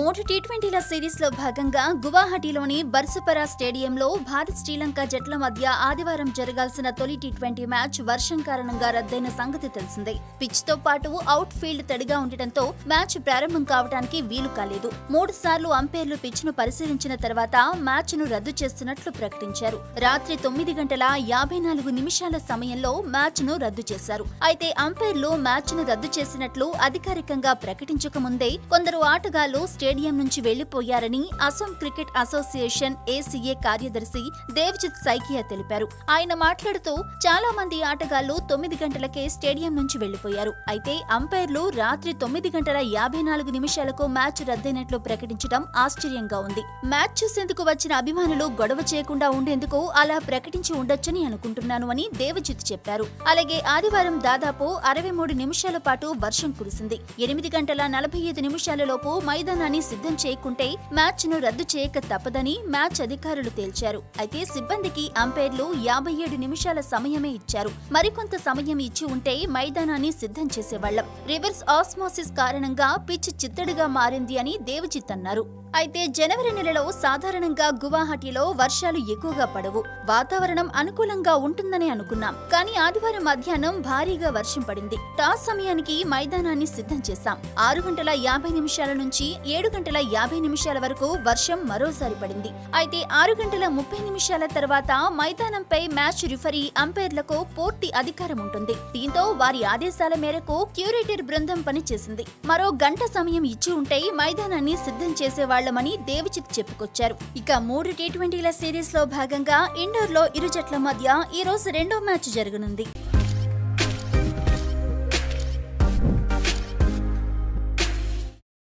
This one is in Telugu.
మూడు టీ ట్వంటీల సిరీస్ లో భాగంగా గువాహటిలోని బర్సుపరా స్టేడియంలో భారత్ శ్రీలంక జట్ల మధ్య ఆదివారం జరగాల్సిన తొలి టీ ట్వంటీ మ్యాచ్ వర్షం కారణంగా రద్దయిన సంగతి తెలిసిందే పిచ్ తో పాటు అవుట్ ఫీల్డ్ తడిగా ఉండటంతో మ్యాచ్ ప్రారంభం కావడానికి వీలు కాలేదు మూడు సార్లు అంపైర్లు పిచ్ ను పరిశీలించిన తర్వాత మ్యాచ్ ను రద్దు చేస్తున్నట్లు ప్రకటించారు రాత్రి తొమ్మిది గంటల యాభై నాలుగు నిమిషాల సమయంలో మ్యాచ్ ను రద్దు చేశారు అయితే అంపైర్లు మ్యాచ్ ను రద్దు చేసినట్లు అధికారికంగా ప్రకటించక ముందే కొందరు ఆటగాళ్లు స్టేడియం నుంచి వెళ్లిపోయారని అసోం క్రికెట్ అసోసియేషన్ ఏసీఏ కార్యదర్శి దేవ్జిత్ సైకియా తెలిపారు ఆయన మాట్లాడుతూ చాలా మంది ఆటగాళ్లు తొమ్మిది గంటలకే స్టేడియం నుంచి వెళ్లిపోయారు అయితే అంపైర్లు రాత్రి తొమ్మిది గంటల యాభై నాలుగు నిమిషాలకు మ్యాచ్ రద్దయినట్లు ప్రకటించడం ఆశ్చర్యంగా ఉంది మ్యాచ్ చూసేందుకు వచ్చిన అభిమానులు గొడవ చేయకుండా ఉండేందుకు అలా ప్రకటించి ఉండొచ్చని అనుకుంటున్నాను అని దేవజిత్ చెప్పారు అలాగే ఆదివారం దాదాపు అరవై మూడు నిమిషాల పాటు వర్షం కురిసింది ఎనిమిది గంటల నలభై ఐదు నిమిషాలలోపు మైదానాన్ని సిద్ధం చేయకుంటే మ్యాచ్ ను రద్దు చేయక తప్పదని మ్యాచ్ అధికారులు తేల్చారు అయితే సిబ్బందికి అంపైర్లు యాభై ఏడు నిమిషాల సమయమే ఇచ్చారు మరికొంత సమయం ఇచ్చి ఉంటే మైదానాన్ని సిద్ధం చేసేవాళ్లం రివర్స్ ఆస్మోసిస్ కారణంగా పిచ్ చిత్తడిగా మారింది అని దేవజిత్ అన్నారు అయితే జనవరి నెలలో సాధారణంగా గువాహటిలో వర్షాలు ఎక్కువగా పడవు వాతావరణం అనుకూలంగా ఉంటుందని అనుకున్నాం కానీ ఆదివారం మధ్యాహ్నం భారీగా వర్షం పడింది టాస్ సమయానికి మైదానాన్ని సిద్ధం చేశాం ఆరు గంటల యాభై నిమిషాల నుంచి ఏడు గంటల యాభై నిమిషాల వరకు వర్షం మరోసారి పడింది అయితే ఆరు గంటల ముప్పై నిమిషాల తర్వాత మైదానంపై మ్యాచ్ రిఫరీ అంపైర్లకు పూర్తి అధికారం ఉంటుంది దీంతో వారి ఆదేశాల మేరకు క్యూరేటర్ బృందం పనిచేసింది మరో గంట సమయం ఇచ్చి ఉంటే మైదానాన్ని సిద్ధం చేసేవాళ్లమని దేవజిత్ చెప్పుకొచ్చారు ఇక మూడు టీ ట్వంటీల సిరీస్ లో భాగంగా ఇండోర్ లో ఇరు జట్ల మధ్య ఈ రోజు రెండో మ్యాచ్ జరగనుంది